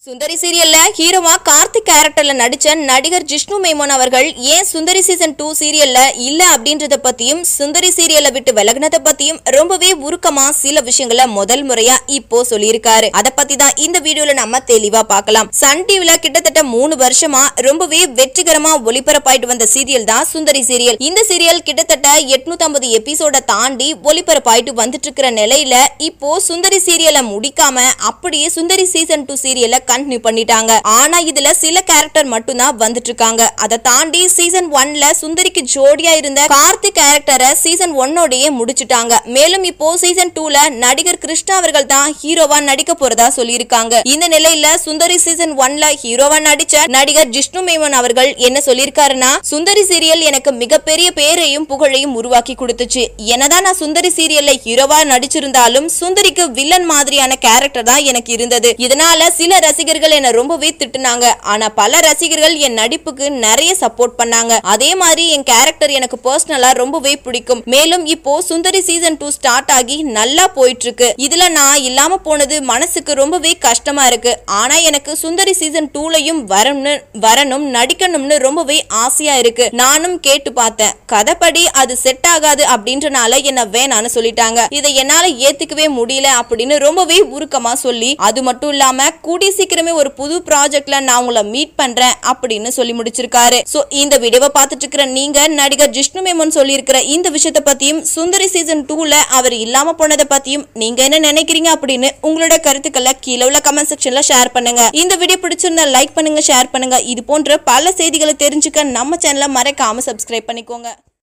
சுந்தரி சீரியல்ல ஹீரோவா கார்த்திக் கேரக்டர்ல நடிச்ச நடிகர் ஜிஷ்ணு மேமோன் அவர்கள் ஏன் சுந்தரி சீசன் டூ சீரியல்ல இல்ல அப்படின்றத பத்தியும் சுந்தரி சீரியலை விட்டு விலகினத பத்தியும் ரொம்பவே உருக்கமா சில விஷயங்களை முதல் முறையா இப்போ சொல்லியிருக்காரு அத பத்தி தான் இந்த வீடியோல நம்ம தெளிவா பார்க்கலாம் சன் டிவில கிட்டத்தட்ட மூணு வருஷமா ரொம்பவே வெற்றிகரமா ஒளிபரப்பாயிட்டு வந்த சீரியல் தான் சுந்தரி சீரியல் இந்த சீரியல் கிட்டத்தட்ட 850 எபிசோட தாண்டி ஒளிபரப்பாயிட்டு வந்துட்டு இருக்கிற நிலையில இப்போ சுந்தரி சீரியலை முடிக்காம அப்படியே சுந்தரி சீசன் டூ சீரியலை கண்டினியூ பண்ணிட்டாங்க ஆனா இதுல சில கேரக்டர் மட்டும்தான் வந்துட்டு இருக்காங்க அதை தாண்டி சீசன் ஒன்ல சுந்தரிக்கு ஜோடியா இருந்த கார்த்திக் கேரக்டரை சீசன் ஒன்னோடயே முடிச்சுட்டாங்க மேலும் இப்போ சீசன் டூல நடிகர் கிருஷ்ணா அவர்கள் தான் ஹீரோவா நடிக்க போறதா சொல்லியிருக்காங்க இந்த நிலையில சுந்தரி சீசன் ஒன்ல ஹீரோவா நடிச்ச நடிகர் ஜிஷ்ணு மேமன் அவர்கள் என்ன சொல்லியிருக்காருன்னா சுந்தரி சீரியல் எனக்கு மிகப்பெரிய பேரையும் புகழையும் உருவாக்கி கொடுத்துச்சு என்னதான் நான் சுந்தரி சீரியல்ல ஹீரோவா நடிச்சிருந்தாலும் சுந்தரிக்கு வில்லன் மாதிரியான கேரக்டர் தான் எனக்கு இருந்தது இதனால சில ரசிகர்கள் என்ன ரொம்பவே திட்டுனாங்க ஆனா பல ரசிகர்கள் என் நடிப்புக்கு நிறைய சப்போர்ட் பண்ணாங்க அதே மாதிரி என் கேரக்டர் எனக்கு பர்சனலா ரொம்பவே பிடிக்கும் மேலும் இப்போ சுந்தரி சீசன் டூ ஸ்டார்ட் ஆகி நல்லா போயிட்டு இருக்கு இதுல நான் இல்லாம போனது மனசுக்கு ரொம்பவே கஷ்டமா இருக்கு ஆனா எனக்கு சுந்தரி சீசன் டூலையும் வரணும்னு வரணும் நடிக்கணும்னு ரொம்பவே ஆசையா இருக்கு நானும் கேட்டு பார்த்தேன் கதைப்படி அது செட் ஆகாது அப்படின்றனால என்ன வேணான்னு சொல்லிட்டாங்க இதை என்னால ஏத்துக்கவே முடியல அப்படின்னு ரொம்பவே உருக்கமா சொல்லி அது மட்டும் இல்லாம கூடிய சீக்கிரமே ஒரு புது ப்ராஜெக்ட்ல நான் உங்களை மீட் பண்றேன் அப்படின்னு சொல்லி முடிச்சிருக்காரு சோ இந்த வீடியோவை பார்த்துட்டு இருக்கிற நீங்க நடிகர் ஜிஷ்ணு மேமன் சொல்லியிருக்கிற இந்த விஷயத்தை பத்தியும் சுந்தரி சீசன் டூல அவர் இல்லாம போனதை பத்தியும் நீங்க என்ன நினைக்கிறீங்க அப்படின்னு உங்களோட கருத்துக்களை கீழே உள்ள கமெண்ட் செக்ஷன்ல ஷேர் பண்ணுங்க இந்த வீடியோ பிடிச்சிருந்தா லைக் பண்ணுங்க ஷேர் பண்ணுங்க இது போன்ற பல செய்திகளை தெரிஞ்சுக்க நம்ம சேனலை மறக்காம சப்ஸ்கிரைப் பண்ணிக்கோங்க